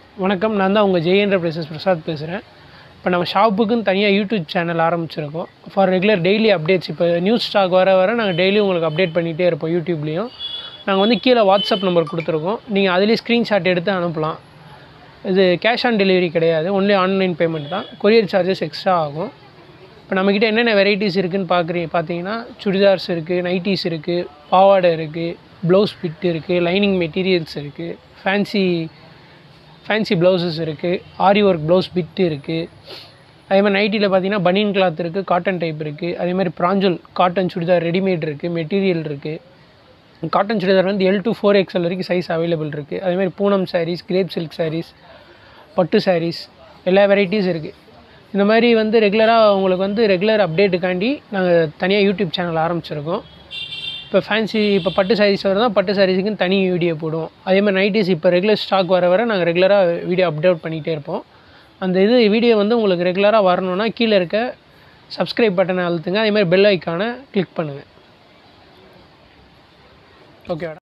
வணக்கம் நான் தான் உங்கள் ஜெய் என்டர்பிரைசஸ் பிரசாத் பேசுகிறேன் இப்போ நம்ம ஷாப்புக்குன்னு தனியாக யூடியூப் சேனல் ஆரம்பிச்சிருக்கோம் ஃபார் ரெகுலர் டெய்லி அப்டேட்ஸ் இப்போ நியூஸ் ஸ்டாக் வர வர நாங்கள் டெய்லி உங்களுக்கு அப்டேட் பண்ணிகிட்டே இருப்போம் யூடியூப்லேயும் நாங்கள் வந்து கீழே வாட்ஸ்அப் நம்பர் கொடுத்துருக்கோம் நீங்கள் அதுலேயே ஸ்க்ரீன்ஷாட் எடுத்து அனுப்பலாம் இது கேஷ் ஆன் டெலிவரி கிடையாது ஒன்லி ஆன்லைன் பேமெண்ட் தான் கொரியர் சார்ஜஸ் எக்ஸ்ட்ரா ஆகும் இப்போ நம்மக்கிட்ட என்னென்ன வெரைட்டிஸ் இருக்குதுன்னு பார்க்குறீங்க பார்த்தீங்கன்னா சுடிதார்ஸ் இருக்குது நைட்டிஸ் இருக்குது பாவாடை இருக்குது ப்ளவுஸ் பிட் இருக்குது லைனிங் மெட்டீரியல்ஸ் இருக்குது ஃபேன்சி ஃபேன்சி ப்ளவுசஸ் இருக்குது ஆரி ஒர்க் ப்ளவுஸ் பிட்டு இருக்குது அதே மாதிரி நைட்டியில் பார்த்தீங்கன்னா பனியன் கிளாத் இருக்குது காட்டன் டைப் இருக்குது அதே மாதிரி ப்ராஞ்சல் காட்டன் சுடிதார் ரெடிமேட் இருக்குது மெட்டீரியல் இருக்குது காட்டன் சுடிதார் வந்து எல் டு ஃபோர் எக்ஸ்எல் வரைக்கும் சைஸ் அவைலபிள் இருக்குது அதே மாதிரி Poonam sarees crepe silk sarees பட்டு சாரீஸ் எல்லா வெரைட்டிஸ் இருக்குது இந்த மாதிரி வந்து ரெகுலராக உங்களுக்கு வந்து ரெகுலர் அப்டேட்டுக்காண்டி நாங்கள் தனியாக யூடியூப் சேனல் ஆரம்பிச்சிருக்கோம் இப்போ ஃபேன்சி இப்போ பட்டு சாரீஸ் வரதான் பட்டு சாரீஸுக்குன்னு தனி வீடியோ போடுவோம் அதே மாதிரி நைட்டிஸ் இப்போ ரெகுலர் ஸ்டாக் வர வர நாங்கள் ரெகுலராக வீடியோ அப்டேட் பண்ணிகிட்டே இருப்போம் அந்த இது வீடியோ வந்து உங்களுக்கு ரெகுலராக வரணும்னா கீழே இருக்க சப்ஸ்கிரைப் பட்டனை அழுத்துங்க அதே மாதிரி பெல் ஐக்கானை கிளிக் பண்ணுங்கள் ஓகே